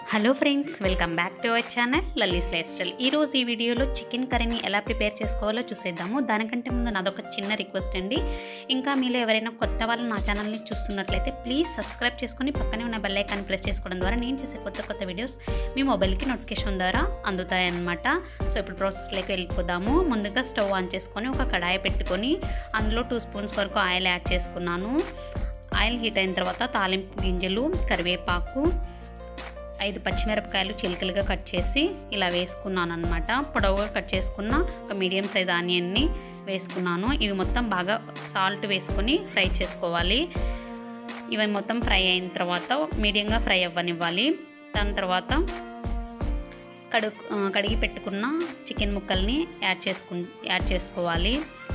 hello friends welcome back to our channel Lalli's life style ఈరోజు ఈ వీడియోలో చికెన్ కర్రీని ఎలా ప్రిపేర్ చేసుకోవాలో చూసేద్దాము దానికంటే ముందు నాదొక చిన్న రిక్వెస్ట్ అండి ఇంకా మీలో ఎవరైనా కొత్త వాళ్ళు నా ఛానల్ని చూస్తున్నట్లయితే ప్లీజ్ సబ్స్క్రైబ్ చేసుకొని పక్కనే ఉన్న బెల్ ఐకాన్ ప్రెస్ చేసుకోవడం ద్వారా నేను చేసే కొత్త కొత్త వీడియోస్ మీ మొబైల్కి నోటిఫికేషన్ ద్వారా అందుతాయన్నమాట సో ఇప్పుడు ప్రాసెస్లోకి వెళ్ళిపోదాము ముందుగా స్టవ్ ఆన్ చేసుకొని ఒక కడాయి పెట్టుకొని అందులో టూ స్పూన్స్ వరకు ఆయిల్ యాడ్ చేసుకున్నాను ఆయిల్ హీట్ అయిన తర్వాత తాలింపు గింజలు కరివేపాకు ఐదు పచ్చిమిరపకాయలు చిలుకలుగా కట్ చేసి ఇలా వేసుకున్నాను అనమాట పొడవుగా కట్ చేసుకున్న ఒక మీడియం సైజ్ ఆనియన్ని వేసుకున్నాను ఇవి మొత్తం బాగా సాల్ట్ వేసుకొని ఫ్రై చేసుకోవాలి ఇవి మొత్తం ఫ్రై అయిన తర్వాత మీడియంగా ఫ్రై అవ్వనివ్వాలి దాని తర్వాత కడుగు కడిగి పెట్టుకున్న చికెన్ ముక్కల్ని యాడ్ చేసుకు యాడ్ చేసుకోవాలి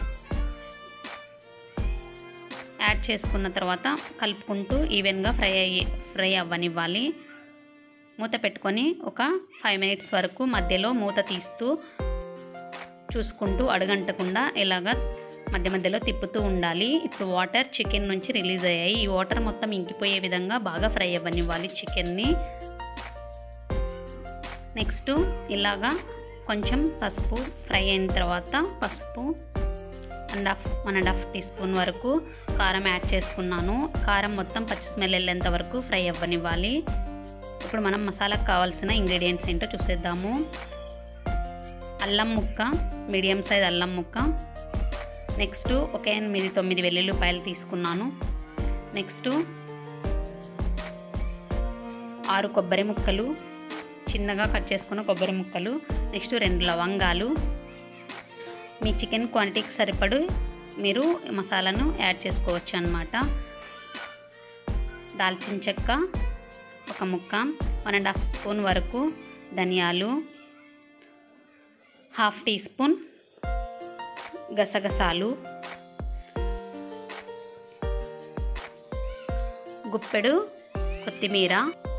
యాడ్ చేసుకున్న తర్వాత కలుపుకుంటూ ఈవెన్గా ఫ్రై అయ్యి ఫ్రై అవ్వనివ్వాలి మూత పెట్టుకొని ఒక ఫైవ్ మినిట్స్ వరకు మధ్యలో మూత తీస్తూ చూసుకుంటూ అడగంటకుండా ఇలాగ మధ్య మధ్యలో తిప్పుతూ ఉండాలి ఇప్పుడు వాటర్ చికెన్ నుంచి రిలీజ్ అయ్యాయి ఈ వాటర్ మొత్తం ఇంకిపోయే విధంగా బాగా ఫ్రై అవ్వనివ్వాలి చికెన్ని నెక్స్ట్ ఇలాగా కొంచెం పసుపు ఫ్రై అయిన తర్వాత పసుపు and half one and half teaspoon వరకు కారం యాడ్ చేసుకున్నాను కారం మొత్తం పచ్చి స్మెల్ వెళ్ళేంత వరకు ఫ్రై అవ్వనివ్వాలి ఇప్పుడు మనం మసాలాకు కావాల్సిన ఇంగ్రీడియంట్స్ ఏంటో చూసేద్దాము అల్లం ముక్క మీడియం సైజ్ అల్లం ముక్క నెక్స్ట్ ఒక ఎనిమిది తొమ్మిది వెల్లుల్లిపాయలు తీసుకున్నాను నెక్స్ట్ ఆరు కొబ్బరి ముక్కలు చిన్నగా కట్ చేసుకున్న కొబ్బరి ముక్కలు నెక్స్ట్ రెండు లవంగాలు మీ చికెన్ క్వాంటిటీకి సరిపడు మీరు మసాలాను యాడ్ చేసుకోవచ్చు అన్నమాట దాల్చిన చెక్క ఒక ముక్క వన్ అండ్ హాఫ్ స్పూన్ వరకు ధనియాలు హాఫ్ టీ స్పూన్ గసగసాలు గుప్పెడు కొత్తిమీర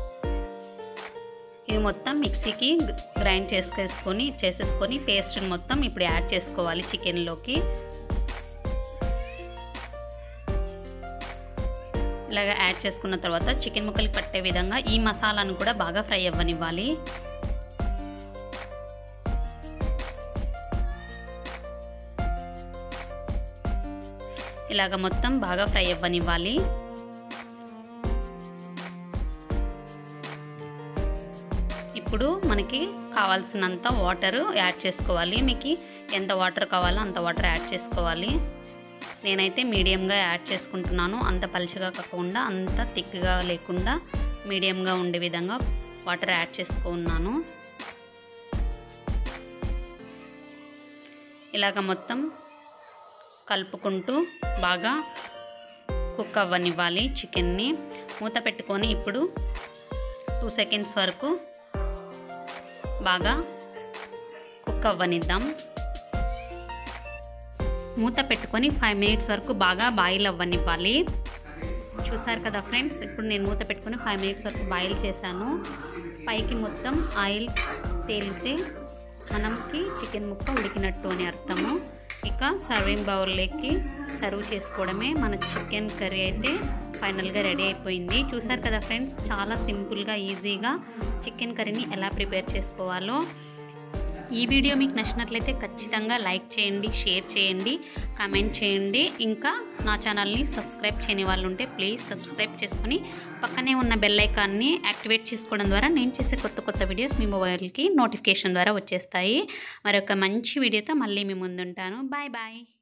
ఇవి మొత్తం మిక్సీకి గ్రైండ్ చేసుకేసుకొని చేసేసుకొని పేస్ట్ని మొత్తం ఇప్పుడు యాడ్ చేసుకోవాలి చికెన్లోకి ఇలాగ యాడ్ చేసుకున్న తర్వాత చికెన్ ముక్కలు పట్టే విధంగా ఈ మసాలాను కూడా బాగా ఫ్రై అవ్వనివ్వాలి ఇలాగ మొత్తం బాగా ఫ్రై అవ్వనివ్వాలి ఇప్పుడు మనకి కావాల్సినంత వాటర్ యాడ్ చేసుకోవాలి మీకు ఎంత వాటర్ కావాలో అంత వాటర్ యాడ్ చేసుకోవాలి నేనైతే మీడియంగా యాడ్ చేసుకుంటున్నాను అంత పలుచగా కాకుండా అంత థిక్గా లేకుండా మీడియంగా ఉండే విధంగా వాటర్ యాడ్ చేసుకున్నాను ఇలాగ మొత్తం కలుపుకుంటూ బాగా కుక్ అవ్వనివ్వాలి చికెన్ని మూత పెట్టుకొని ఇప్పుడు టూ సెకండ్స్ వరకు బాగా కుక్ అవ్వనిద్దాం మూత పెట్టుకొని ఫైవ్ మినిట్స్ వరకు బాగా బాయిల్ అవ్వనివ్వాలి చూసారు కదా ఫ్రెండ్స్ ఇప్పుడు నేను మూత పెట్టుకొని ఫైవ్ మినిట్స్ వరకు బాయిల్ చేశాను పైకి మొత్తం ఆయిల్ తేలితే మనకి చికెన్ ముక్క ఉడికినట్టు అని అర్థము ఇక సర్వింగ్ బౌల్లోకి సర్వ్ చేసుకోవడమే మన చికెన్ కర్రీ అయితే ఫైనల్గా రెడీ అయిపోయింది చూసారు కదా ఫ్రెండ్స్ చాలా సింపుల్గా ఈజీగా చికెన్ కర్రీని ఎలా ప్రిపేర్ చేసుకోవాలో ఈ వీడియో మీకు నచ్చినట్లయితే ఖచ్చితంగా లైక్ చేయండి షేర్ చేయండి కామెంట్ చేయండి ఇంకా నా ఛానల్ని సబ్స్క్రైబ్ చేయని వాళ్ళు ఉంటే ప్లీజ్ సబ్స్క్రైబ్ చేసుకొని పక్కనే ఉన్న బెల్ ఐకాన్ని యాక్టివేట్ చేసుకోవడం ద్వారా నేను చేసే కొత్త కొత్త వీడియోస్ మీ మొబైల్కి నోటిఫికేషన్ ద్వారా వచ్చేస్తాయి మరొక మంచి వీడియోతో మళ్ళీ మీ ముందుంటాను బాయ్ బాయ్